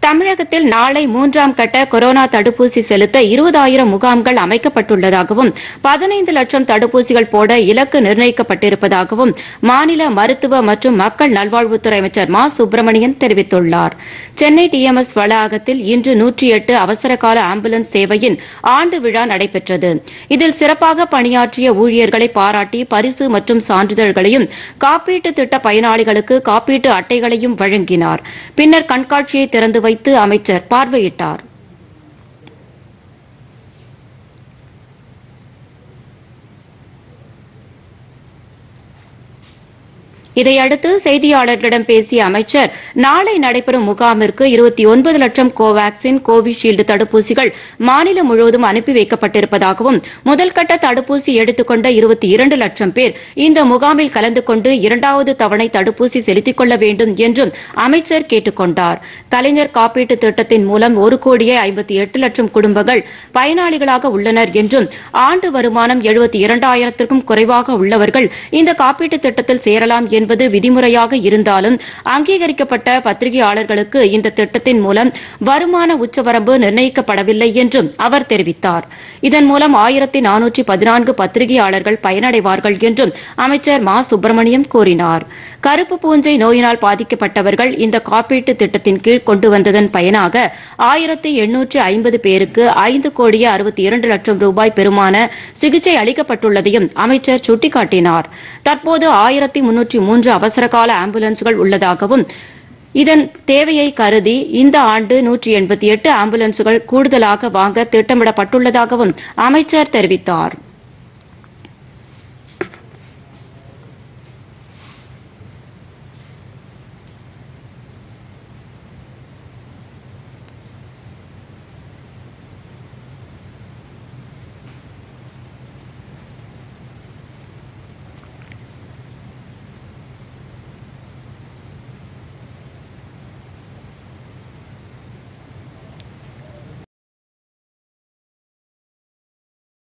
தமிழகத்தில் நாளை மூன்றாம் கட்ட கொரோனா தடுப்பூசி செலுத்த இருபதாயிரம் முகாம்கள் அமைக்கப்பட்டுள்ளதாகவும் பதினைந்து லட்சம் தடுப்பூசிகள் போட இலக்கு நிர்ணயிக்கப்பட்டிருப்பதாகவும் மாநில மருத்துவ மற்றும் மக்கள் நல்வாழ்வுத்துறை அமைச்சர் மா சுப்பிரமணியன் தெரிவித்துள்ளார் சென்னை டிஎம்எஸ் வளாகத்தில் இன்று நூற்றி எட்டு அவசரகால ஆம்புலன்ஸ் சேவையின் ஆண்டு விழா நடைபெற்றது இதில் சிறப்பாக பணியாற்றிய ஊழியர்களை பாராட்டி பரிசு மற்றும் சான்றிதழ்களையும் காப்பீட்டு திட்ட பயனாளிகளுக்கு காப்பீட்டு அட்டைகளையும் வழங்கினார் பின்னர் கண்காட்சியை திறந்து வைத்து அமைச்சர் பார்வையிட்டார் இதையடுத்து செய்தியாளர்களிடம் பேசிய அமைச்சர் நாளை நடைபெறும் முகாமிற்கு இருபத்தி ஒன்பது லட்சம் கோவாக்சின் கோவிஷீல்டு தடுப்பூசிகள் மாநிலம் முழுவதும் அனுப்பி வைக்கப்பட்டிருப்பதாகவும் முதல்கட்ட தடுப்பூசி எடுத்துக்கொண்ட இருபத்தி இரண்டு லட்சம் பேர் இந்த முகாமில் கலந்து கொண்டு இரண்டாவது தவணை தடுப்பூசி செலுத்திக் கொள்ள வேண்டும் என்றும் அமைச்சர் கேட்டுக் கொண்டார் கலைஞர் காப்பீட்டு திட்டத்தின் மூலம் ஒரு கோடியே ஐம்பத்தி எட்டு லட்சம் குடும்பங்கள் பயனாளிகளாக உள்ளனர் என்றும் ஆண்டு வருமானம் எழுபத்தி இரண்டாயிரத்திற்கும் குறைவாக உள்ளவர்கள் இந்த காப்பீட்டு திட்டத்தில் சேரலாம் என்பது விதிமுறையாக இருந்தாலும் அங்கீகரிக்கப்பட்ட பத்திரிகையாளர்களுக்கு இந்த திட்டத்தின் மூலம் வருமான உச்சவரம்பு நிர்ணயிக்கப்படவில்லை என்றும் அவர் தெரிவித்தார் இதன் மூலம் ஆயிரத்தி நானூற்றி பதினான்கு பத்திரிகையாளர்கள் பயனடைவார்கள் என்றும் அமைச்சர் மா சுப்பிரமணியம் கூறினார் கருப்பு பூஞ்சை நோயினால் பாதிக்கப்பட்டவர்கள் இந்த காப்பீட்டு திட்டத்தின் கீழ் கொண்டு வந்ததன் பயனாக ஆயிரத்தி எண்ணூற்று ஐம்பது பேருக்கு ஐந்து கோடியே அறுபத்தி இரண்டு லட்சம் ரூபாய் பெருமான சிகிச்சை அளிக்கப்பட்டுள்ளதையும் அமைச்சர் சுட்டிக்காட்டினார் தற்போது ஆயிரத்தி முன்னூற்றி மூன்று அவசரகால ஆம்புலன்ஸ்கள் உள்ளதாகவும் இதன் தேவையை கருதி இந்த ஆண்டு நூற்றி எண்பத்தி எட்டு ஆம்புலன்ஸ்கள் கூடுதலாக வாங்க திட்டமிடப்பட்டுள்ளதாகவும் அமைச்சர் தெரிவித்தார்